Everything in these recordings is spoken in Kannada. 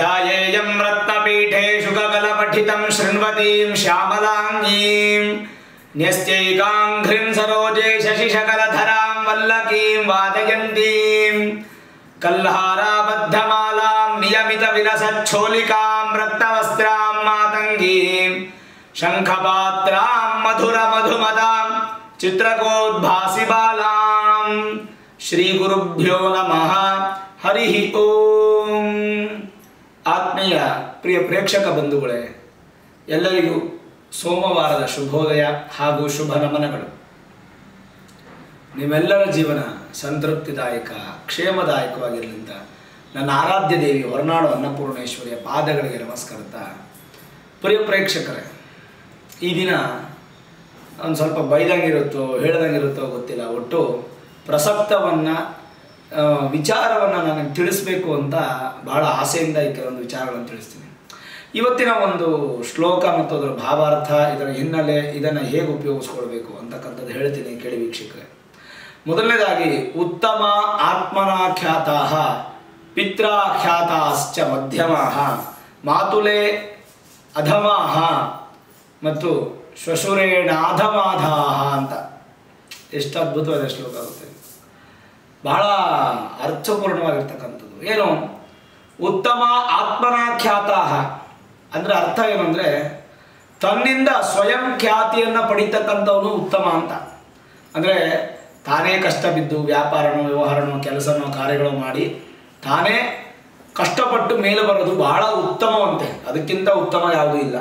ध्यायेयं रत्नपीठे शुककलपठितं शृण्वतीं श्यामलाङ्गीं न्यस्त्यैकाङ्घ्रिं सरोजे शशिशकलधरां वल्लकीं वादयन्तीं कल्हाराबद्धमालां नियमितविलसच्छोलिकां रक्तवस्त्रां मातङ्गीं शङ्खपात्रां मधुरमधुमदां चित्रकोद्भासि बालां ಶ್ರೀಗುರುಭ್ಯೋ ನಮಃ ಹರಿ ಓಂ ಆತ್ಮೀಯ ಪ್ರಿಯ ಪ್ರೇಕ್ಷಕ ಬಂಧುಗಳೇ ಎಲ್ಲರಿಗೂ ಸೋಮವಾರದ ಶುಭೋದಯ ಹಾಗೂ ಶುಭ ನಮನಗಳು ನಿಮ್ಮೆಲ್ಲರ ಜೀವನ ಸಂತೃಪ್ತಿದಾಯಕ ಕ್ಷೇಮದಾಯಕವಾಗಿರಲಿ ಅಂತ ನನ್ನ ಆರಾಧ್ಯ ದೇವಿ ಹೊರನಾಡು ಅನ್ನಪೂರ್ಣೇಶ್ವರಿಯ ಪಾದಗಳಿಗೆ ನಮಸ್ಕರಿಸ್ತಾ ಪ್ರಿಯ ಪ್ರೇಕ್ಷಕರೇ ಈ ದಿನ ಒಂದು ಸ್ವಲ್ಪ ಬೈದಂಗಿರುತ್ತೋ ಹೇಳ್ದಂಗಿರುತ್ತೋ ಗೊತ್ತಿಲ್ಲ ಒಟ್ಟು ಪ್ರಸಕ್ತವನ್ನು ವಿಚಾರವನ್ನು ನನಗೆ ತಿಳಿಸ್ಬೇಕು ಅಂತ ಬಹಳ ಆಸೆಯಿಂದ ಈ ಕೆಲವೊಂದು ವಿಚಾರಗಳನ್ನು ತಿಳಿಸ್ತೀನಿ ಇವತ್ತಿನ ಒಂದು ಶ್ಲೋಕ ಮತ್ತು ಅದರ ಭಾವಾರ್ಥ ಇದರ ಹಿನ್ನೆಲೆ ಇದನ್ನು ಹೇಗೆ ಉಪಯೋಗಿಸ್ಕೊಳ್ಬೇಕು ಅಂತಕ್ಕಂಥದ್ದು ಹೇಳ್ತೀನಿ ಕೇಳಿ ವೀಕ್ಷಕರೇ ಮೊದಲನೇದಾಗಿ ಉತ್ತಮ ಆತ್ಮನಾಖ್ಯಾತಾ ಪಿತ್ರಾಖ್ಯಾತಾಶ್ಚ ಮಧ್ಯಮಾ ಮಾತುಲೆ ಅಧಮಾಹ ಮತ್ತು ಶ್ವಶುರೇಣಾಧಮಾಧಾಹ ಅಂತ ಎಷ್ಟು ಅದ್ಭುತವಾದ ಶ್ಲೋಕ ಆಗುತ್ತೆ ಬಹಳ ಅರ್ಥಪೂರ್ಣವಾಗಿರ್ತಕ್ಕಂಥದ್ದು ಏನು ಉತ್ತಮ ಆತ್ಮನಾಖ್ಯಾತ ಅಂದರೆ ಅರ್ಥ ಏನು ಅಂದರೆ ತನ್ನಿಂದ ಸ್ವಯಂ ಖ್ಯಾತಿಯನ್ನು ಪಡಿತಕ್ಕಂಥವನು ಉತ್ತಮ ಅಂತ ಅಂದರೆ ತಾನೇ ಕಷ್ಟ ಬಿದ್ದು ವ್ಯಾಪಾರನೋ ವ್ಯವಹಾರನೋ ಕೆಲಸನೋ ಕಾರ್ಯಗಳು ಮಾಡಿ ತಾನೇ ಕಷ್ಟಪಟ್ಟು ಮೇಲೆ ಬರೋದು ಬಹಳ ಉತ್ತಮವಂತೆ ಅದಕ್ಕಿಂತ ಉತ್ತಮ ಯಾವುದೂ ಇಲ್ಲ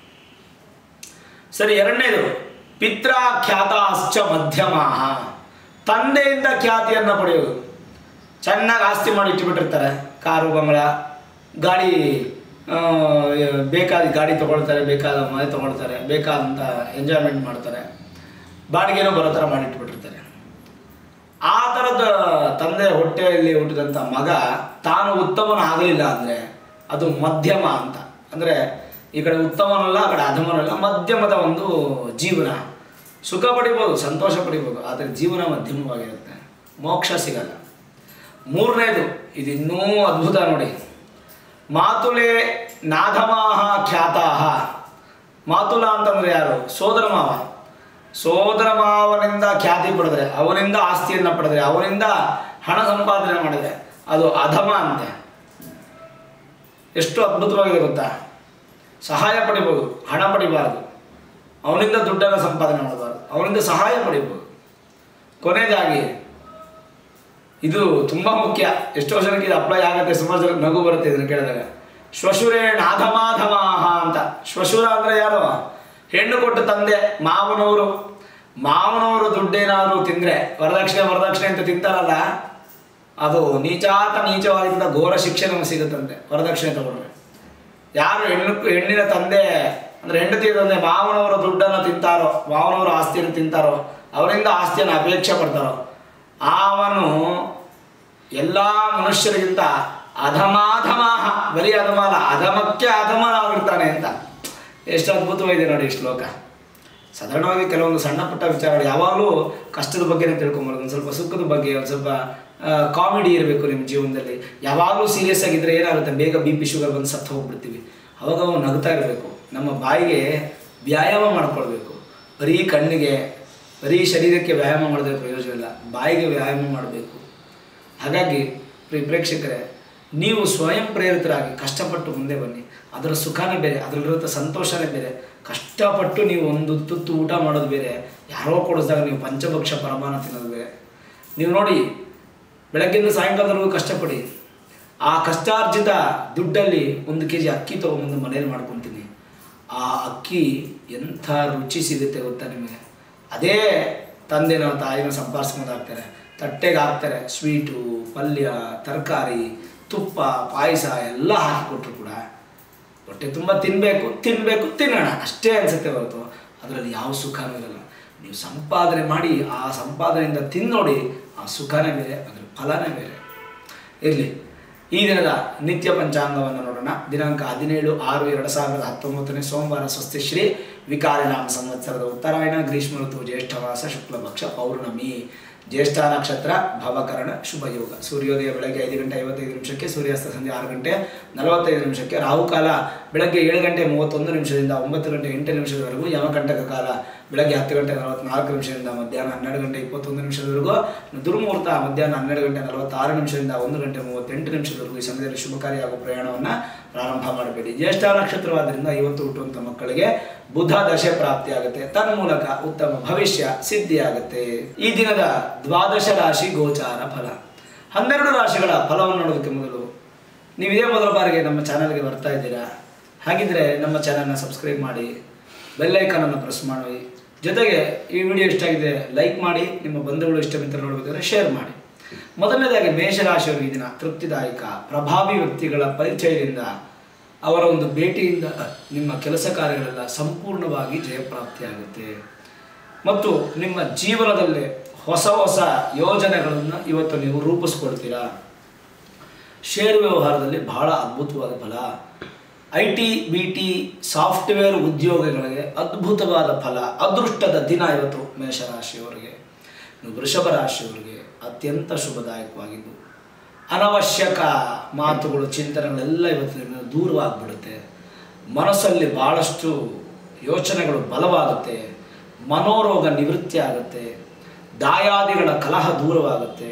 ಸರಿ ಎರಡನೇದು ಪಿತ್ರಾಖ್ಯಾತಾಶ್ಚ ಮಧ್ಯಮ ತಂದೆಯಿಂದ ಖ್ಯಾತಿಯನ್ನು ಪಡೆಯೋದು ಚೆನ್ನಾಗಿ ಆಸ್ತಿ ಮಾಡಿ ಇಟ್ಟುಬಿಟ್ಟಿರ್ತಾರೆ ಕಾರು ಬಂಗಳ ಗಾಡಿ ಆ, ಬೇಕಾದ ಗಾಡಿ ತೊಗೊಳ್ತಾರೆ ಬೇಕಾದ ಮನೆ ತೊಗೊಳ್ತಾರೆ ಬೇಕಾದಂಥ ಎಂಜಾಯ್ಮೆಂಟ್ ಮಾಡ್ತಾರೆ ಬಾಡಿಗೆನೂ ಬರೋ ಥರ ಮಾಡಿಟ್ಬಿಟ್ಟಿರ್ತಾರೆ ಆ ಥರದ ತಂದೆ ಹೊಟ್ಟೆಯಲ್ಲಿ ಹುಟ್ಟಿದಂಥ ಮಗ ತಾನು ಉತ್ತಮನ ಆಗಲಿಲ್ಲ ಅಂದರೆ ಅದು ಮಧ್ಯಮ ಅಂತ ಅಂದರೆ ಈ ಕಡೆ ಉತ್ತಮನಲ್ಲ ಆ ಕಡೆ ಅಧಮನಲ್ಲ ಮಧ್ಯಮದ ಒಂದು ಜೀವನ ಸುಖ ಪಡಿಬೋದು ಸಂತೋಷ ಪಡಿಬೋದು ಆದರೆ ಜೀವನ ಮಧ್ಯಮವಾಗಿರುತ್ತೆ ಮೋಕ್ಷ ಸಿಗಲ್ಲ ಮೂರನೇದು ಇದು ಇನ್ನೂ ಅದ್ಭುತ ನೋಡಿ ಮಾತುಲೆ ನಾಧಮಾಹ ಖ್ಯಾತಾಹ ಮಾತುಲ ಅಂತಂದ್ರೆ ಯಾರು ಸೋದರ ಮಾವ ಸೋದರ ಮಾವನಿಂದ ಖ್ಯಾತಿ ಪಡೆದ್ರೆ ಅವನಿಂದ ಆಸ್ತಿಯನ್ನು ಪಡೆದ್ರೆ ಅವನಿಂದ ಹಣ ಸಂಪಾದನೆ ಮಾಡಿದ್ರೆ ಅದು ಅಧಮ ಅಂತೆ ಎಷ್ಟು ಅದ್ಭುತವಾಗಿದೆ ಗೊತ್ತಾ ಸಹಾಯ ಪಡಿಬೋದು ಹಣ ಪಡಿಬಾರ್ದು ಅವನಿಂದ ದುಡ್ಡನ್ನು ಸಂಪಾದನೆ ಮಾಡಬಾರ್ದು ಅವನಿಂದ ಸಹಾಯ ಪಡಿಬೋದು ಕೊನೆಯದಾಗಿ ಇದು ತುಂಬ ಮುಖ್ಯ ಎಷ್ಟೋ ಜನಕ್ಕೆ ಇದು ಅಪ್ಲೈ ಆಗುತ್ತೆ ಸುಮಾರು ಜನಕ್ಕೆ ನಗು ಬರುತ್ತೆ ಇದನ್ನು ಕೇಳಿದಾಗ ಶ್ವಶುರೇಣ ಅಧಮಾಧಮಾಹ ಅಂತ ಶ್ವಶುರ ಅಂದರೆ ಯಾರು ಹೆಣ್ಣು ಕೊಟ್ಟ ತಂದೆ ಮಾವನವರು ಮಾವನವರು ದುಡ್ಡೇನಾದರೂ ತಿಂದರೆ ವರದಕ್ಷಿಣೆ ವರದಕ್ಷಿಣೆ ಅಂತ ತಿಂತಾರಲ್ಲ ಅದು ನೀಚಾತ ನೀಚವಾಗಿದ್ದ ಘೋರ ಶಿಕ್ಷೆ ನಮಗೆ ಸಿಗುತ್ತಂತೆ ವರದಕ್ಷಿಣೆ ತಗೊಂಡ್ರೆ ಯಾರು ಹೆಣ್ಣು ಹೆಣ್ಣಿನ ತಂದೆ ಅಂದರೆ ಹೆಂಡತಿಯ ತಂದೆ ಮಾವನವರ ದುಡ್ಡನ್ನು ತಿಂತಾರೋ ಮಾವನವರ ಆಸ್ತಿಯನ್ನು ತಿಂತಾರೋ ಅವರಿಂದ ಆಸ್ತಿಯನ್ನು ಅಪೇಕ್ಷೆ ಪಡ್ತಾರೋ ಅವನು ಎಲ್ಲ ಮನುಷ್ಯರಿಗಿಂತ ಅಧಮಾಧಮಾಹ ಬರೀ ಅಧಮಾಲ ಅಧಮಕ್ಕೆ ಅಧಮನಾಗಿರ್ತಾನೆ ಅಂತ ಎಷ್ಟು ಅದ್ಭುತವಾಗಿದೆ ನೋಡಿ ಈ ಶ್ಲೋಕ ಸಾಧಾರಣವಾಗಿ ಕೆಲವೊಂದು ಸಣ್ಣ ಪುಟ್ಟ ವಿಚಾರಗಳು ಯಾವಾಗಲೂ ಕಷ್ಟದ ಬಗ್ಗೆನೇ ತಿಳ್ಕೊಂಬರೋದು ಒಂದು ಸ್ವಲ್ಪ ಸುಖದ ಬಗ್ಗೆ ಒಂದು ಸ್ವಲ್ಪ ಕಾಮಿಡಿ ಇರಬೇಕು ನಿಮ್ಮ ಜೀವನದಲ್ಲಿ ಯಾವಾಗಲೂ ಸೀರಿಯಸ್ ಆಗಿದ್ದರೆ ಏನಾಗುತ್ತೆ ಬೇಗ ಬಿ ಪಿ ಶುಗರ್ ಬಂದು ಸತ್ತು ಹೋಗ್ಬಿಡ್ತೀವಿ ಅವಾಗ ಅವು ನಗ್ತಾ ಇರಬೇಕು ನಮ್ಮ ಬಾಯಿಗೆ ವ್ಯಾಯಾಮ ಮಾಡ್ಕೊಳ್ಬೇಕು ಬರೀ ಕಣ್ಣಿಗೆ ಬರೀ ಶರೀರಕ್ಕೆ ವ್ಯಾಯಾಮ ಮಾಡಿದ್ರೆ ಪ್ರಯೋಜನ ಇಲ್ಲ ಬಾಯಿಗೆ ವ್ಯಾಯಾಮ ಮಾಡಬೇಕು ಹಾಗಾಗಿ ಪ್ರಿಯ ಪ್ರೇಕ್ಷಕರೇ ನೀವು ಸ್ವಯಂ ಪ್ರೇರಿತರಾಗಿ ಕಷ್ಟಪಟ್ಟು ಮುಂದೆ ಬನ್ನಿ ಅದರ ಸುಖನೇ ಬೇರೆ ಅದರಲ್ಲಿರೋ ಸಂತೋಷನೇ ಬೇರೆ ಕಷ್ಟಪಟ್ಟು ನೀವು ಒಂದು ತುತ್ತು ಊಟ ಮಾಡೋದು ಬೇರೆ ಯಾರೋ ಕೊಡಿಸಿದಾಗ ನೀವು ಪಂಚಭಕ್ಷ ಪರಮಾನ ತಿನ್ನೋದು ಬೇರೆ ನೀವು ನೋಡಿ ಬೆಳಗ್ಗಿಂದ ಸಾಯಂಕಾಲದವರೆಗೂ ಕಷ್ಟಪಡಿ ಆ ಕಷ್ಟಾರ್ಜಿತ ದುಡ್ಡಲ್ಲಿ ಒಂದು ಕೆ ಜಿ ಅಕ್ಕಿ ತೊಗೊಂಬಂದು ಮನೇಲಿ ಮಾಡ್ಕೊತೀನಿ ಆ ಅಕ್ಕಿ ಎಂಥ ರುಚಿ ಸಿಗುತ್ತೆ ಗೊತ್ತಾ ನಿಮಗೆ ಅದೇ ತಂದೆನೋ ತಾಯಿನೋ ಸಂಪಾದಿಸ್ಕೊಂಡು ಹಾಕ್ತಾರೆ ತಟ್ಟೆಗೆ ಹಾಕ್ತಾರೆ ಸ್ವೀಟು ಪಲ್ಯ ತರಕಾರಿ ತುಪ್ಪ ಪಾಯಸ ಎಲ್ಲ ಹಾಕಿಕೊಟ್ರು ಕೂಡ ಹೊಟ್ಟೆ ತುಂಬ ತಿನ್ನಬೇಕು ತಿನ್ನಬೇಕು ತಿನ್ನೋಣ ಅಷ್ಟೇ ಅನಿಸುತ್ತೆ ಹೊರತು ಅದರಲ್ಲಿ ಯಾವ ಸುಖನೂ ಇರಲ್ಲ ನೀವು ಸಂಪಾದನೆ ಮಾಡಿ ಆ ಸಂಪಾದನೆಯಿಂದ ತಿನ್ನೋಡಿ ಆ ಸುಖನೇ ಬೇರೆ ಅದರ ಫಲನೇ ಬೇರೆ ಇರಲಿ ಈ ದಿನದ ನಿತ್ಯ ಪಂಚಾಂಗವನ್ನು ನೋಡೋಣ ದಿನಾಂಕ ಹದಿನೇಳು ಆರು ಎರಡು ಸಾವಿರದ ಹತ್ತೊಂಬತ್ತನೇ ಸೋಮವಾರ ಸ್ವಸ್ತಿ ಶ್ರೀ ವಿಕಾರಿನಾಮ ಸಂವತ್ಸರದ ಉತ್ತರಾಯಣ ಗ್ರೀಷ್ಮ ಋತು ಜ್ಯೇಷ್ಠವಾಸ ಶುಕ್ಲಪಕ್ಷ ಪೌರ್ಣಮಿ ಜ್ಯೇಷ್ಠ ನಕ್ಷತ್ರ ಭವಕರಣ ಶುಭ ಯೋಗ ಸೂರ್ಯೋದಯ ಬೆಳಗ್ಗೆ ಐದು ಗಂಟೆ ಐವತ್ತೈದು ನಿಮಿಷಕ್ಕೆ ಸೂರ್ಯಾಸ್ತ ಸಂಜೆ ಆರು ಗಂಟೆ ನಲವತ್ತೈದು ನಿಮಿಷಕ್ಕೆ ರಾಹುಕಾಲ ಬೆಳಗ್ಗೆ ಏಳು ಗಂಟೆ ಮೂವತ್ತೊಂದು ನಿಮಿಷದಿಂದ ಒಂಬತ್ತು ಗಂಟೆ ಎಂಟು ನಿಮಿಷದವರೆಗೂ ಯಮಕಂಟಕ ಕಾಲ ಬೆಳಗ್ಗೆ ಹತ್ತು ಗಂಟೆ ನಲವತ್ನಾಲ್ಕು ನಿಮಿಷದಿಂದ ಮಧ್ಯಾಹ್ನ ಹನ್ನೆರಡು ಗಂಟೆ ಇಪ್ಪತ್ತೊಂದು ನಿಮಿಷದವರೆಗೂ ದುರ್ಮುಹೂರ್ತ ಮಧ್ಯಾಹ್ನ ಹನ್ನೆರಡು ಗಂಟೆ ನಲವತ್ತಾರು ನಿಮಿಷದಿಂದ ಒಂದು ಗಂಟೆ ಮೂವತ್ತೆಂಟು ನಿಮಿಷದವರೆಗೂ ಈ ಸಮಯದಲ್ಲಿ ಶುಭಕಾರಿಯಾಗುವ ಪ್ರಯಾಣವನ್ನು ಪ್ರಾರಂಭ ಮಾಡಬೇಡಿ ಜ್ಯೇಷ್ಠ ನಕ್ಷತ್ರವಾದ್ದರಿಂದ ಇವತ್ತು ಹುಟ್ಟುವಂಥ ಮಕ್ಕಳಿಗೆ ಬುಧ ದಶೆ ಪ್ರಾಪ್ತಿಯಾಗುತ್ತೆ ತನ್ಮೂಲಕ ಉತ್ತಮ ಭವಿಷ್ಯ ಸಿದ್ಧಿಯಾಗುತ್ತೆ ಈ ದಿನದ ದ್ವಾದಶ ರಾಶಿ ಗೋಚಾರ ಫಲ ಹನ್ನೆರಡು ರಾಶಿಗಳ ಫಲವನ್ನು ನೋಡೋದಕ್ಕೆ ಮೊದಲು ನೀವು ಇದೇ ಮೊದಲ ಬಾರಿಗೆ ನಮ್ಮ ಚಾನಲ್ಗೆ ಬರ್ತಾ ಇದ್ದೀರಾ ಹಾಗಿದ್ರೆ ನಮ್ಮ ಚಾನಲ್ನ ಸಬ್ಸ್ಕ್ರೈಬ್ ಮಾಡಿ ಬೆಲ್ಲೈಕನನ್ನು ಪ್ರೆಸ್ ಮಾಡಿ ಜೊತೆಗೆ ಈ ವಿಡಿಯೋ ಇಷ್ಟ ಆಗಿದೆ ಲೈಕ್ ಮಾಡಿ ನಿಮ್ಮ ಬಂಧುಗಳು ಇಷ್ಟ ಮಿತ್ರ ನೋಡಬೇಕಾದ್ರೆ ಶೇರ್ ಮಾಡಿ ಮೊದಲನೇದಾಗಿ ಮೇಷರಾಶಿಯವರಿಗೆ ಈ ದಿನ ತೃಪ್ತಿದಾಯಕ ಪ್ರಭಾವಿ ವ್ಯಕ್ತಿಗಳ ಪರಿಚಯದಿಂದ ಅವರ ಒಂದು ಭೇಟಿಯಿಂದ ನಿಮ್ಮ ಕೆಲಸ ಕಾರ್ಯಗಳೆಲ್ಲ ಸಂಪೂರ್ಣವಾಗಿ ಜಯಪ್ರಾಪ್ತಿಯಾಗುತ್ತೆ ಮತ್ತು ನಿಮ್ಮ ಜೀವನದಲ್ಲೇ ಹೊಸ ಹೊಸ ಯೋಜನೆಗಳನ್ನು ಇವತ್ತು ನೀವು ರೂಪಿಸ್ಕೊಳ್ತೀರಾ ಶೇರ್ ವ್ಯವಹಾರದಲ್ಲಿ ಬಹಳ ಅದ್ಭುತವಾದ ಫಲ I T B T software ಉದ್ಯೋಗಿಗಳಿಗೆ ಅದ್ಭುತವಾದ ಫಲ ಅದೃಷ್ಟದ ದಿನ ಇವತ್ತು ಮೇಷರಾಶಿಯವರಿಗೆ ಇನ್ನು ವೃಷಭ ರಾಶಿಯವರಿಗೆ ಅತ್ಯಂತ ಶುಭದಾಯಕವಾಗಿದ್ದು ಅನವಶ್ಯಕ ಮಾತುಗಳು ಚಿಂತನೆಗಳೆಲ್ಲ ಇವತ್ತು ನಿಮ್ಮಿಂದ ದೂರವಾಗ್ಬಿಡುತ್ತೆ ಮನಸ್ಸಲ್ಲಿ ಭಾಳಷ್ಟು ಯೋಚನೆಗಳು ಬಲವಾಗುತ್ತೆ ಮನೋರೋಗ ನಿವೃತ್ತಿ ಆಗುತ್ತೆ ದಾಯಾದಿಗಳ ಕಲಹ ದೂರವಾಗುತ್ತೆ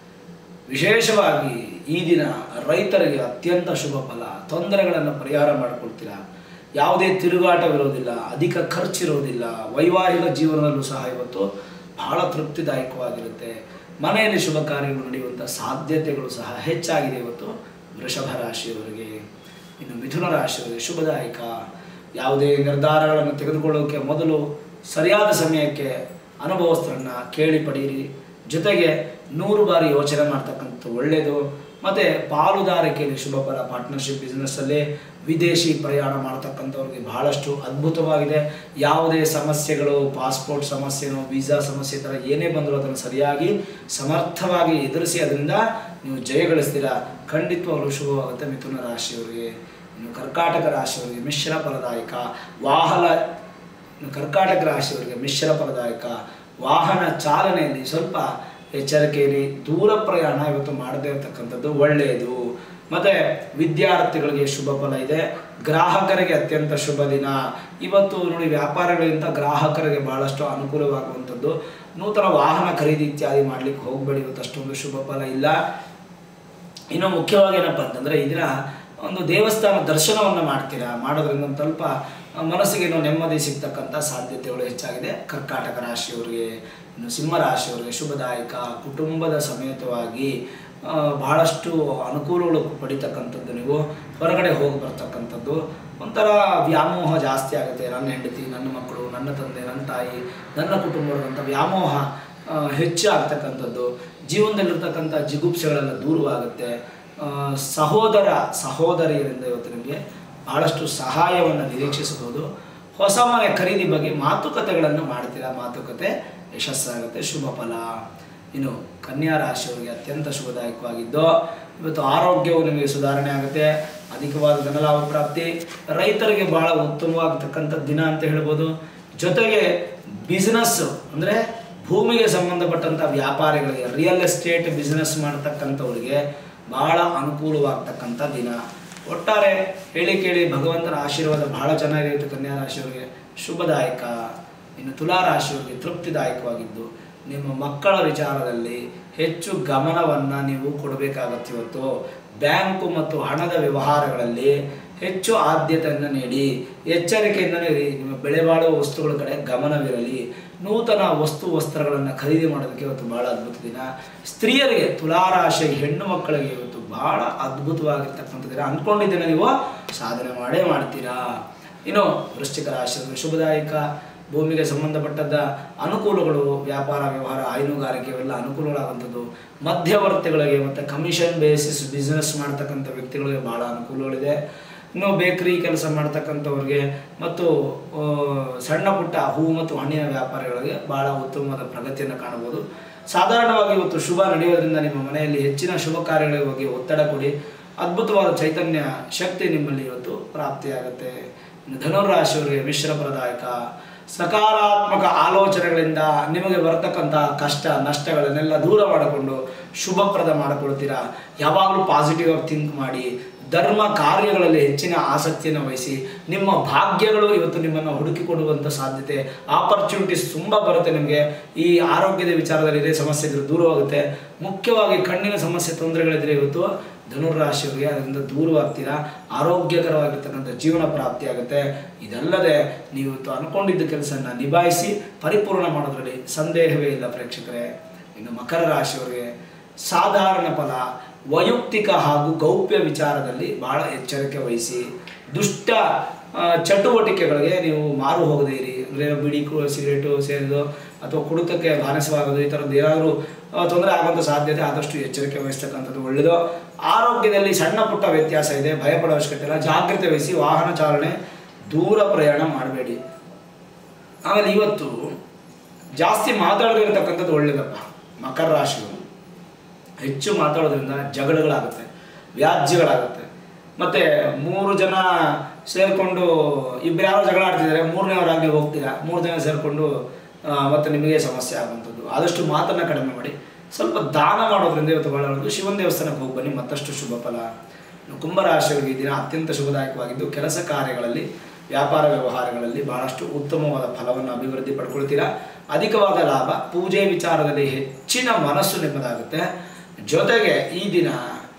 ವಿಶೇಷವಾಗಿ ಈ ದಿನ ರೈತರಿಗೆ ಅತ್ಯಂತ ಶುಭ ಫಲ ತೊಂದರೆಗಳನ್ನು ಪರಿಹಾರ ಮಾಡಿಕೊಳ್ತೀರಾ ಯಾವುದೇ ತಿರುಗಾಟವಿರೋದಿಲ್ಲ ಅಧಿಕ ಖರ್ಚಿರೋದಿಲ್ಲ ವೈವಾಹಿಕ ಜೀವನದಲ್ಲೂ ಸಹ ಇವತ್ತು ಬಹಳ ತೃಪ್ತಿದಾಯಕವಾಗಿರುತ್ತೆ ಮನೆಯಲ್ಲಿ ಶುಭ ಕಾರ್ಯಗಳು ನಡೆಯುವಂಥ ಸಾಧ್ಯತೆಗಳು ಸಹ ಹೆಚ್ಚಾಗಿದೆ ಇವತ್ತು ವೃಷಭ ರಾಶಿಯವರಿಗೆ ಇನ್ನು ಮಿಥುನ ರಾಶಿಯವರಿಗೆ ಶುಭದಾಯಕ ಯಾವುದೇ ನಿರ್ಧಾರಗಳನ್ನು ತೆಗೆದುಕೊಳ್ಳೋಕೆ ಮೊದಲು ಸರಿಯಾದ ಸಮಯಕ್ಕೆ ಅನುಭವಸ್ಥರನ್ನು ಕೇಳಿ ಪಡೀರಿ ಜೊತೆಗೆ ನೂರು ಬಾರಿ ಯೋಚನೆ ಮಾಡ್ತಕ್ಕಂಥ ಒಳ್ಳೆಯದು ಮತ್ತು ಪಾಲುದಾರಿಕೆಯಲ್ಲಿ ಶುಭ ಫಲ ಪಾರ್ಟ್ನರ್ಶಿಪ್ ಬಿಸ್ನೆಸ್ಸಲ್ಲಿ ವಿದೇಶಿ ಪ್ರಯಾಣ ಮಾಡ್ತಕ್ಕಂಥವ್ರಿಗೆ ಬಹಳಷ್ಟು ಅದ್ಭುತವಾಗಿದೆ ಯಾವುದೇ ಸಮಸ್ಯೆಗಳು ಪಾಸ್ಪೋರ್ಟ್ ಸಮಸ್ಯೆನೋ ವೀಸಾ ಸಮಸ್ಯೆ ಥರ ಏನೇ ಬಂದರೂ ಅದನ್ನು ಸರಿಯಾಗಿ ಸಮರ್ಥವಾಗಿ ಎದುರಿಸಿ ಅದರಿಂದ ನೀವು ಜಯಗಳಿಸ್ತೀರಾ ಖಂಡಿತವಾಗಲೂ ಶುಭವಾಗುತ್ತೆ ಮಿಥುನ ರಾಶಿಯವರಿಗೆ ಇನ್ನು ಕರ್ಕಾಟಕ ರಾಶಿಯವರಿಗೆ ಮಿಶ್ರ ಫಲದಾಯಕ ವಾಹನ ಇನ್ನು ಕರ್ಕಾಟಕ ರಾಶಿಯವರಿಗೆ ಮಿಶ್ರ ಫಲದಾಯಕ ವಾಹನ ಚಾಲನೆಯಲ್ಲಿ ಸ್ವಲ್ಪ ಎಚ್ಚರಿಕೆಯಲ್ಲಿ ದೂರ ಪ್ರಯಾಣ ಇವತ್ತು ಮಾಡದೇ ಇರತಕ್ಕಂಥದ್ದು ಒಳ್ಳೆಯದು ಮತ್ತು ವಿದ್ಯಾರ್ಥಿಗಳಿಗೆ ಶುಭ ಫಲ ಇದೆ ಗ್ರಾಹಕರಿಗೆ ಅತ್ಯಂತ ಶುಭ ದಿನ ಇವತ್ತು ನೋಡಿ ವ್ಯಾಪಾರಗಳಿಗಿಂತ ಗ್ರಾಹಕರಿಗೆ ಬಹಳಷ್ಟು ಅನುಕೂಲವಾಗುವಂಥದ್ದು ನೂತನ ವಾಹನ ಖರೀದಿ ಇತ್ಯಾದಿ ಮಾಡಲಿಕ್ಕೆ ಹೋಗಬೇಡಿ ಇವತ್ತು ಅಷ್ಟೊಂದು ಶುಭ ಫಲ ಇಲ್ಲ ಇನ್ನು ಮುಖ್ಯವಾಗಿ ಏನಪ್ಪ ಅಂತಂದರೆ ಈ ದಿನ ಒಂದು ದೇವಸ್ಥಾನ ದರ್ಶನವನ್ನು ಮಾಡ್ತೀರಾ ಮಾಡೋದ್ರಿಂದ ಒಂದು ಸ್ವಲ್ಪ ಮನಸ್ಸಿಗೆ ಏನೋ ನೆಮ್ಮದಿ ಸಿಗ್ತಕ್ಕಂಥ ಸಾಧ್ಯತೆಗಳು ಹೆಚ್ಚಾಗಿದೆ ಕರ್ಕಾಟಕ ರಾಶಿಯವರಿಗೆ ಇನ್ನು ಸಿಂಹ ರಾಶಿಯವರಿಗೆ ಶುಭದಾಯಕ ಕುಟುಂಬದ ಸಮೇತವಾಗಿ ಆ, ಬಹಳಷ್ಟು ಅನುಕೂಲಗಳು ಪಡಿತಕ್ಕಂಥದ್ದು ನೀವು ಹೊರಗಡೆ ಹೋಗಿ ಬರ್ತಕ್ಕಂಥದ್ದು ಒಂಥರ ವ್ಯಾಮೋಹ ಜಾಸ್ತಿ ಆಗುತ್ತೆ ನನ್ನ ಹೆಂಡತಿ ನನ್ನ ಮಕ್ಕಳು ನನ್ನ ತಂದೆ ನನ್ನ ತಾಯಿ ನನ್ನ ಕುಟುಂಬದಂಥ ವ್ಯಾಮೋಹ ಆ, ಹೆಚ್ಚಾಗ್ತಕ್ಕಂಥದ್ದು ಜೀವನದಲ್ಲಿರ್ತಕ್ಕಂಥ ಜಿಗುಪ್ಸೆಗಳೆಲ್ಲ ದೂರವಾಗುತ್ತೆ ಆ, ಸಹೋದರ ಸಹೋದರಿಯರಿಂದ ಇವತ್ತು ನಿಮಗೆ ಬಹಳಷ್ಟು ಸಹಾಯವನ್ನು ನಿರೀಕ್ಷಿಸಬಹುದು ಹೊಸ ಮನೆ ಖರೀದಿ ಬಗ್ಗೆ ಮಾತುಕತೆಗಳನ್ನು ಮಾಡ್ತೀರಾ ಮಾತುಕತೆ ಯಶಸ್ಸಾಗುತ್ತೆ ಶುಭ ಫಲ ಇನ್ನು ಕನ್ಯಾ ರಾಶಿಯವರಿಗೆ ಅತ್ಯಂತ ಶುಭದಾಯಕವಾಗಿದ್ದು ಇವತ್ತು ಆರೋಗ್ಯವು ನಿಮಗೆ ಸುಧಾರಣೆ ಆಗುತ್ತೆ ಅಧಿಕವಾದ ಧನಲಾಭ ಪ್ರಾಪ್ತಿ ರೈತರಿಗೆ ಬಹಳ ಉತ್ತಮವಾಗತಕ್ಕಂಥ ದಿನ ಅಂತ ಹೇಳ್ಬೋದು ಜೊತೆಗೆ ಬಿಸ್ನೆಸ್ ಅಂದರೆ ಭೂಮಿಗೆ ಸಂಬಂಧಪಟ್ಟಂಥ ವ್ಯಾಪಾರಿಗಳಿಗೆ ರಿಯಲ್ ಎಸ್ಟೇಟ್ ಬಿಸ್ನೆಸ್ ಮಾಡ್ತಕ್ಕಂಥವ್ರಿಗೆ ಬಹಳ ಅನುಕೂಲವಾಗ್ತಕ್ಕಂಥ ದಿನ ಒಟ್ಟಾರೆ ಹೇಳಿ ಕೇಳಿ ಭಗವಂತನ ಆಶೀರ್ವಾದ ಬಹಳ ಚೆನ್ನಾಗಿರುತ್ತೆ ಕನ್ಯಾ ರಾಶಿಯವರಿಗೆ ಶುಭದಾಯಕ ಇನ್ನು ತುಲಾ ರಾಶಿಯವರಿಗೆ ತೃಪ್ತಿದಾಯಕವಾಗಿದ್ದು ನಿಮ್ಮ ಮಕ್ಕಳ ವಿಚಾರದಲ್ಲಿ ಹೆಚ್ಚು ಗಮನವನ್ನು ನೀವು ಕೊಡಬೇಕಾಗತ್ತೆ ಇವತ್ತು ಬ್ಯಾಂಕು ಮತ್ತು ಹಣದ ವ್ಯವಹಾರಗಳಲ್ಲಿ ಹೆಚ್ಚು ಆದ್ಯತೆಯನ್ನು ನೀಡಿ ಎಚ್ಚರಿಕೆಯಿಂದ ನೀಡಿ ನಿಮ್ಮ ಬೆಳೆ ಬಾಳುವ ವಸ್ತುಗಳ ಕಡೆ ಗಮನವಿರಲಿ ನೂತನ ವಸ್ತು ವಸ್ತ್ರಗಳನ್ನು ಖರೀದಿ ಮಾಡೋದಕ್ಕೆ ಇವತ್ತು ಬಹಳ ಅದ್ಭುತ ದಿನ ಸ್ತ್ರೀಯರಿಗೆ ತುಲಾರಾಶಿ ಹೆಣ್ಣು ಮಕ್ಕಳಿಗೆ ಇವತ್ತು ಬಹಳ ಅದ್ಭುತವಾಗಿರ್ತಕ್ಕಂಥ ದಿನ ಅಂದ್ಕೊಂಡಿದ್ದೇನೆ ನೀವು ಸಾಧನೆ ಮಾಡೇ ಮಾಡ್ತೀರಾ ಇನ್ನು ವೃಶ್ಚಿಕ ರಾಶಿಯವರಿಗೆ ಶುಭದಾಯಕ ಭೂಮಿಗೆ ಸಂಬಂಧಪಟ್ಟದ್ದ ಅನುಕೂಲಗಳು ವ್ಯಾಪಾರ ವ್ಯವಹಾರ ಹೈನುಗಾರಿಕೆ ಇವೆಲ್ಲ ಅನುಕೂಲಗಳಾಗುವಂಥದ್ದು ಮಧ್ಯವರ್ತಿಗಳಿಗೆ ಮತ್ತು ಕಮಿಷನ್ ಬೇಸಿಸ್ ಬಿಸ್ನೆಸ್ ಮಾಡ್ತಕ್ಕಂಥ ವ್ಯಕ್ತಿಗಳಿಗೆ ಭಾಳ ಅನುಕೂಲಗಳಿದೆ ಇನ್ನು ಬೇಕರಿ ಕೆಲಸ ಮಾಡ್ತಕ್ಕಂಥವ್ರಿಗೆ ಮತ್ತು ಆ, ಸಣ್ಣ ಪುಟ್ಟ ಹೂವು ಮತ್ತು ಹಣ್ಣಿನ ವ್ಯಾಪಾರಿಗಳಿಗೆ ಭಾಳ ಉತ್ತಮವಾದ ಪ್ರಗತಿಯನ್ನು ಕಾಣಬಹುದು ಸಾಧಾರಣವಾಗಿ ಇವತ್ತು ಶುಭ ನಡೆಯೋದ್ರಿಂದ ನಿಮ್ಮ ಮನೆಯಲ್ಲಿ ಹೆಚ್ಚಿನ ಶುಭ ಕಾರ್ಯಗಳ ಬಗ್ಗೆ ಒತ್ತಡ ಕೊಡಿ ಅದ್ಭುತವಾದ ಚೈತನ್ಯ ಶಕ್ತಿ ನಿಮ್ಮಲ್ಲಿ ಇವತ್ತು ಪ್ರಾಪ್ತಿಯಾಗುತ್ತೆ ಇನ್ನು ಧನುರಾಶಿಯವರಿಗೆ ಮಿಶ್ರ ಫಲದಾಯಕ ಸಕಾರಾತ್ಮಕ ಆಲೋಚನೆಗಳಿಂದ ನಿಮಗೆ ಬರ್ತಕ್ಕಂಥ ಕಷ್ಟ ನಷ್ಟಗಳನ್ನೆಲ್ಲ ದೂರ ಮಾಡಿಕೊಂಡು ಶುಭಪ್ರದ ಮಾಡಿಕೊಳ್ತೀರಾ ಯಾವಾಗಲೂ ಪಾಸಿಟಿವ್ ಆಗಿ ಥಿಂಕ್ ಮಾಡಿ ಧರ್ಮ ಕಾರ್ಯಗಳಲ್ಲಿ ಹೆಚ್ಚಿನ ಆಸಕ್ತಿಯನ್ನು ವಹಿಸಿ ನಿಮ್ಮ ಭಾಗ್ಯಗಳು ಇವತ್ತು ನಿಮ್ಮನ್ನು ಹುಡುಕಿಕೊಡುವಂಥ ಸಾಧ್ಯತೆ ಆಪರ್ಚುನಿಟೀಸ್ ತುಂಬ ಬರುತ್ತೆ ನಿಮಗೆ ಈ ಆರೋಗ್ಯದ ವಿಚಾರದಲ್ಲಿ ಇದೇ ಸಮಸ್ಯೆ ಇದ್ರೆ ದೂರವಾಗುತ್ತೆ ಮುಖ್ಯವಾಗಿ ಕಣ್ಣಿನ ಸಮಸ್ಯೆ ತೊಂದರೆಗಳಿದ್ರೆ ಇವತ್ತು ಧನುರ್ರಾಶಿಯವರಿಗೆ ಅದರಿಂದ ದೂರವಾಗ್ತೀರಾ ಆರೋಗ್ಯಕರವಾಗಿರ್ತಕ್ಕಂಥ ಜೀವನ ಪ್ರಾಪ್ತಿಯಾಗುತ್ತೆ ಇದಲ್ಲದೆ ನೀವು ಇವತ್ತು ಅನ್ಕೊಂಡಿದ್ದ ಕೆಲಸನ ನಿಭಾಯಿಸಿ ಪರಿಪೂರ್ಣ ಮಾಡೋದ್ರಲ್ಲಿ ಸಂದೇಹವೇ ಇಲ್ಲ ಪ್ರೇಕ್ಷಕರೇ ಇನ್ನು ಮಕರ ರಾಶಿಯವರಿಗೆ ಸಾಧಾರಣ ಫಲ ವೈಯಕ್ತಿಕ ಹಾಗೂ ಗೌಪ್ಯ ವಿಚಾರದಲ್ಲಿ ಬಹಳ ಎಚ್ಚರಿಕೆ ವಹಿಸಿ ದುಷ್ಟ ಆ, ಚಟುವಟಿಕೆಗಳಿಗೆ ನೀವು ಮಾರು ಹೋಗದೇ ಇರಿ ಅಂದರೆ ಬಿಡಿ ಕು- ಸಿಗರೇಟು ಸೇರಿದು ಅಥವಾ ಕುಡಿತಕ್ಕೆ ಬಾನಿಸವಾಗೋದು ಈ ಥರದ್ದು ಏನಾದರೂ ತೊಂದರೆ ಆಗುವಂಥ ಸಾಧ್ಯತೆ ಆದಷ್ಟು ಎಚ್ಚರಿಕೆ ವಹಿಸ್ತಕ್ಕಂಥದ್ದು ಒಳ್ಳೆಯದು ಆರೋಗ್ಯದಲ್ಲಿ ಸಣ್ಣ ಪುಟ್ಟ ವ್ಯತ್ಯಾಸ ಇದೆ ಭಯಪಡೋ ಅವಶ್ಯಕತೆ ಇಲ್ಲ ಜಾಗ್ರತೆ ವಹಿಸಿ ವಾಹನ ಚಾಲನೆ ದೂರ ಪ್ರಯಾಣ ಮಾಡಬೇಡಿ ಆಮೇಲೆ ಇವತ್ತು ಜಾಸ್ತಿ ಮಾತಾಡದಿರತಕ್ಕಂಥದ್ದು ಒಳ್ಳೇದಪ್ಪ ಮಕರ ರಾಶಿಗಳು ಹೆಚ್ಚು ಮಾತಾಡೋದ್ರಿಂದ ಜಗಳಗಳಾಗುತ್ತೆ ವ್ಯಾಜ್ಯಗಳಾಗುತ್ತೆ ಮತ್ತು ಮೂರು ಜನ ಸೇರಿಕೊಂಡು ಇಬ್ಬರು ಯಾರೋ ಜಗಳ ಆಡ್ತಿದ್ದಾರೆ ಮೂರನೇವರಾಗಿ ನೀವು ಹೋಗ್ತೀರಾ ಮೂರು ಜನ ಸೇರಿಕೊಂಡು ಮತ್ತು ನಿಮಗೆ ಸಮಸ್ಯೆ ಆಗುವಂಥದ್ದು ಆದಷ್ಟು ಮಾತನ್ನು ಕಡಿಮೆ ಮಾಡಿ ಸ್ವಲ್ಪ ದಾನ ಮಾಡೋದ್ರಿಂದ ಇವತ್ತು ಭಾಳ ಒಳ್ಳೆಯದು ಶಿವನ ದೇವಸ್ಥಾನಕ್ಕೆ ಹೋಗಿ ಬನ್ನಿ ಮತ್ತಷ್ಟು ಶುಭ ಫಲ ಇನ್ನು ಕುಂಭರಾಶಿಯವರಿಗೆ ಈ ದಿನ ಅತ್ಯಂತ ಶುಭದಾಯಕವಾಗಿದ್ದು ಕೆಲಸ ಕಾರ್ಯಗಳಲ್ಲಿ ವ್ಯಾಪಾರ ವ್ಯವಹಾರಗಳಲ್ಲಿ ಬಹಳಷ್ಟು ಉತ್ತಮವಾದ ಫಲವನ್ನು ಅಭಿವೃದ್ಧಿ ಪಡ್ಕೊಳ್ತೀರಾ ಅಧಿಕವಾದ ಲಾಭ ಪೂಜೆ ವಿಚಾರದಲ್ಲಿ ಹೆಚ್ಚಿನ ಮನಸ್ಸು ನಿಮ್ಮದಾಗುತ್ತೆ ಜೊತೆಗೆ ಈ ದಿನ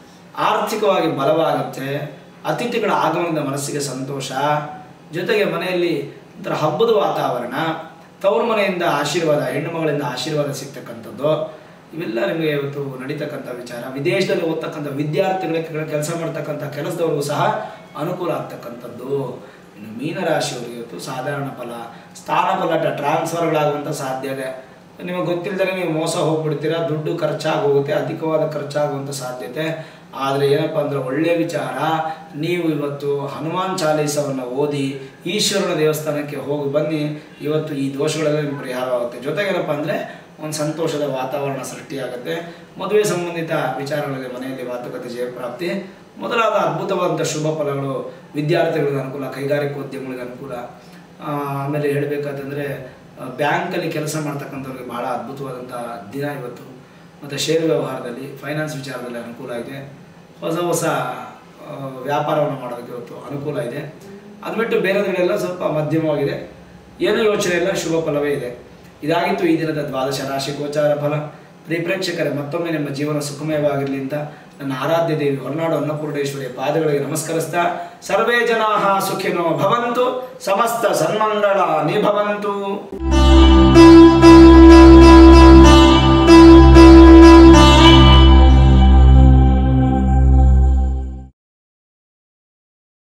ಆರ್ಥಿಕವಾಗಿ ಬಲವಾಗುತ್ತೆ ಅತಿಥಿಗಳ ಆಗಮನದ ಮನಸ್ಸಿಗೆ ಸಂತೋಷ ಜೊತೆಗೆ ಮನೆಯಲ್ಲಿ ಒಂಥರ ಹಬ್ಬದ ವಾತಾವರಣ ತವರು ಮನೆಯಿಂದ ಆಶೀರ್ವಾದ ಹೆಣ್ಣು ಮಗಳಿಂದ ಆಶೀರ್ವಾದ ಸಿಗ್ತಕ್ಕಂಥದ್ದು ಇವೆಲ್ಲ ನಿಮಗೆ ಇವತ್ತು ನಡೀತಕ್ಕಂಥ ವಿಚಾರ ವಿದೇಶದಲ್ಲಿ ಓದ್ತಕ್ಕಂಥ ವಿದ್ಯಾರ್ಥಿಗಳಿಗೆ ಕೆಲಸ ಮಾಡ್ತಕ್ಕಂಥ ಕೆಲಸದವ್ರಿಗೂ ಸಹ ಅನುಕೂಲ ಆಗ್ತಕ್ಕಂಥದ್ದು ಇನ್ನು ಮೀನರಾಶಿಯವರಿಗೆ ಇವತ್ತು ಸಾಧಾರಣ ಫಲ ಸ್ಥಾನ ಪಲ್ಲಟ ಟ್ರಾನ್ಸ್ಫರ್ಗಳಾಗುವಂಥ ಸಾಧ್ಯತೆ ನಿಮಗೆ ಗೊತ್ತಿಲ್ಲದೆ ನೀವು ಮೋಸ ಹೋಗ್ಬಿಡ್ತೀರಾ ದುಡ್ಡು ಖರ್ಚಾಗಿ ಹೋಗುತ್ತೆ ಅಧಿಕವಾದ ಖರ್ಚಾಗುವಂಥ ಸಾಧ್ಯತೆ ಆದರೆ ಏನಪ್ಪ ಅಂದರೆ ಒಳ್ಳೆಯ ವಿಚಾರ ನೀವು ಇವತ್ತು ಹನುಮಾನ್ ಚಾಲೀಸವನ್ನು ಓದಿ ಈಶ್ವರನ ದೇವಸ್ಥಾನಕ್ಕೆ ಹೋಗಿ ಬನ್ನಿ ಇವತ್ತು ಈ ದೋಷಗಳೆಲ್ಲ ನಿಮ್ಗೆ ಪರಿಹಾರವಾಗುತ್ತೆ ಜೊತೆಗೇನಪ್ಪ ಅಂದರೆ ಒಂದು ಸಂತೋಷದ ವಾತಾವರಣ ಸೃಷ್ಟಿಯಾಗುತ್ತೆ ಮದುವೆ ಸಂಬಂಧಿತ ವಿಚಾರಗಳಿಗೆ ಮನೆಯಲ್ಲಿ ಮಾತುಕತೆ ಜಯಪ್ರಾಪ್ತಿ ಮೊದಲಾದ ಅದ್ಭುತವಾದಂಥ ಶುಭ ಫಲಗಳು ವಿದ್ಯಾರ್ಥಿಗಳಿಗೆ ಅನುಕೂಲ ಕೈಗಾರಿಕೋದ್ಯಮಗಳಿಗೆ ಅನುಕೂಲ ಆ, ಆಮೇಲೆ ಹೇಳಬೇಕಾದಂದರೆ ಬ್ಯಾಂಕಲ್ಲಿ ಕೆಲಸ ಮಾಡ್ತಕ್ಕಂಥವ್ರಿಗೆ ಭಾಳ ಅದ್ಭುತವಾದಂಥ ದಿನ ಇವತ್ತು ಮತ್ತು ಷೇರು ವ್ಯವಹಾರದಲ್ಲಿ ಫೈನಾನ್ಸ್ ವಿಚಾರದಲ್ಲಿ ಅನುಕೂಲ ಇದೆ ಹೊಸ ಹೊಸ ಆ, ವ್ಯಾಪಾರವನ್ನು ಮಾಡೋದಕ್ಕೆ ಇವತ್ತು ಅನುಕೂಲ ಇದೆ ಅದು ಬಿಟ್ಟು ಬೇರೆದ್ರಲ್ಲೆಲ್ಲ ಸ್ವಲ್ಪ ಮಧ್ಯಮವಾಗಿದೆ ಏನೂ ಯೋಚನೆ ಇಲ್ಲ ಶುಭ ಫಲವೇ ಇದೆ ಇದಾಗಿತ್ತು ಈ ದಿನದ ದ್ವಾದಶ ರಾಶಿ ಗೋಚಾರ ಫಲ ಪ್ರಿಯ ಪ್ರೇಕ್ಷಕರೇ ಮತ್ತೊಮ್ಮೆ ನಿಮ್ಮ ಜೀವನ ಸುಖಮಯವಾಗಿರಲಿ ಅಂತ ನನ್ನ ಆರಾಧ್ಯ ದೇವಿ ಹೊರನಾಡು ಅನ್ನಪೂರ್ಣೇಶ್ವರಿಯ ಪಾದಗಳಿಗೆ ನಮಸ್ಕರಿಸ್ತಾ ಸರ್ವೇ ಜನಾ ಸುಖಿನೋ ಭವಂತು ಸಮಸ್ತ ಸನ್ಮಂಗಳ ನಿಭವಂತು